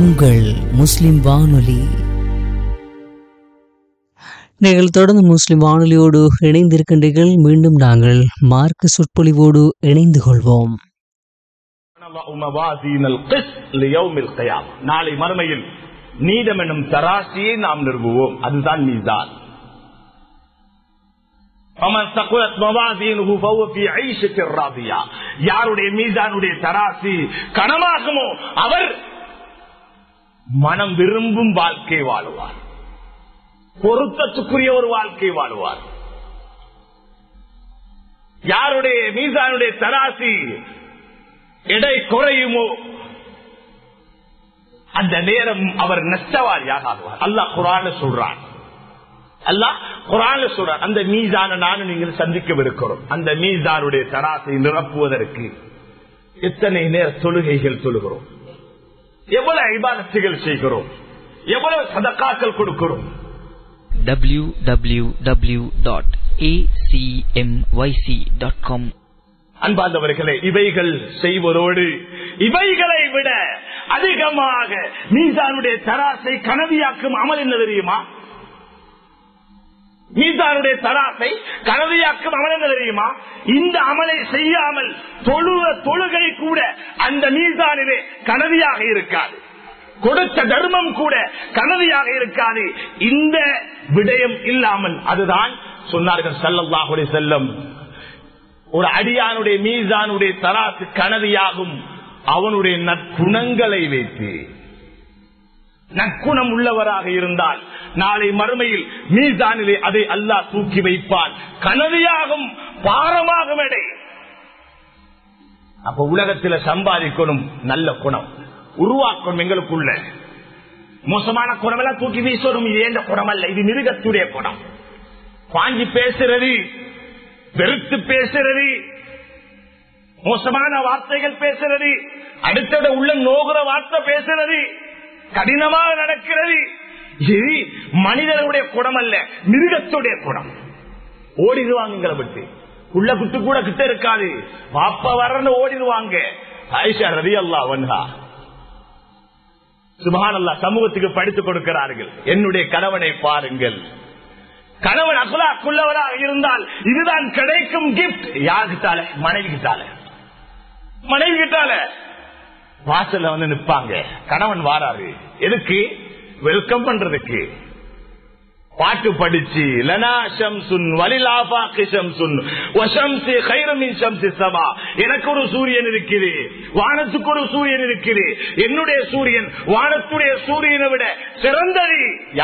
உங்கள் முஸ்லிம் வானொலி நீங்கள் தொடர்ந்து முஸ்லிம் வானொலியோடு இணைந்திருக்கின்றீர்கள் மீண்டும் நாங்கள் மார்க்க சொற்பொழிவோடு இணைந்து கொள்வோம் நாளை மறுமையில் நீதம் என்னும் தராசியை நாம் நிறுவுவோம் அதுதான் மீதான் யாருடைய மீதானுடைய தராசி கனமாகுமோ அவர் மனம் விரும்பும் வாழ்க்கை வாழுவார் பொருத்தத்துக்குரிய ஒரு வாழ்க்கை வாழுவார் யாருடைய மீதானுடைய தராசி எடை குறையுமோ அந்த நேரம் அவர் நஷ்டவாளியாக ஆகுவார் அல்லாஹ் குரான சொல்றான் அல்லாஹ் குரான சொல்றான் அந்த மீதான நானும் நீங்கள் சந்திக்கவிருக்கிறோம் அந்த மீதானுடைய தராசை நிரப்புவதற்கு எத்தனை நேர தொழுகைகள் தொழுகிறோம் எவ்வளவு ஐபாதத்துகள் செய்கிறோம் எவ்வளவு சதக்காக்கள் கொடுக்கிறோம் www.acmyc.com அன்பார்ந்தவர்களே இவைகள் செய்வதோடு இவைகளை விட அதிகமாக மீசானுடைய தராசை கனவியாக்கும் அமல் என்ன தெரியுமா மீசானுடைய தராசை கனவியாக்கும் அமல் என்ன தெரியுமா இந்த அமலை செய்யாமல் தொழுவ தொழுகை கூட அந்த மீசானிலே கனவியாக இருக்காது கொடுத்த தர்மம் கூட கனவியாக இருக்காது இந்த விடயம் இல்லாமல் அதுதான் சொன்னார்கள் சல்லல்லாஹுடைய செல்லம் ஒரு அடியானுடைய மீசானுடைய தராசு கனவியாகும் அவனுடைய நற்குணங்களை வைத்து நற்குணம் உள்ளவராக இருந்தால் நாளை மறுமையில் மீசானிலே அதை அல்லாஹ் தூக்கி வைப்பான் கனவியாகும் பாரமாகும் எடை அப்ப உலகத்துல சம்பாதிக்கணும் நல்ல குணம் உருவாக்கணும் எங்களுக்குள்ள மோசமான குணம் எல்லாம் தூக்கி வீசணும் இது எந்த குணம் அல்ல இது மிருகத்துடைய குணம் வாங்கி பேசுறது வெறுத்து பேசுறது மோசமான வார்த்தைகள் பேசுறது அடுத்தட உள்ள நோகுற வார்த்தை பேசுறது கடினமாக நடக்கிறது இது மனிதனுடைய குணம் அல்ல மிருகத்துடைய குணம் ஓடிடுவாங்க விட்டு உள்ள குட்டு கூட கிட்ட இருக்காது பாப்பா வரன்னு ஓடிடுவாங்க ஆயிஷா ரவி அல்லா வன்ஹா சுபான் அல்லா சமூகத்துக்கு படித்துக் கொடுக்கிறார்கள் என்னுடைய கணவனை பாருங்கள் கணவன் அகுலாக்குள்ளவராக இருந்தால் இதுதான் கிடைக்கும் கிஃப்ட் யாருக்கிட்டால மனைவி கிட்டால மனைவி கிட்டால வாசல்ல வந்து நிப்பாங்க கணவன் வாராரு எதுக்கு வெல்கம் பண்றதுக்கு பாட்டு படிச்சு லனா ஷம்சுன் வலிலாபாக்கி ஷம்சுன் வஷம்சி கைரமின் ஷம்சி சபா எனக்கு ஒரு சூரியன் இருக்குது வானத்துக்கு ஒரு சூரியன் இருக்குது என்னுடைய சூரியன் வானத்துடைய சூரியனை விட சிறந்தது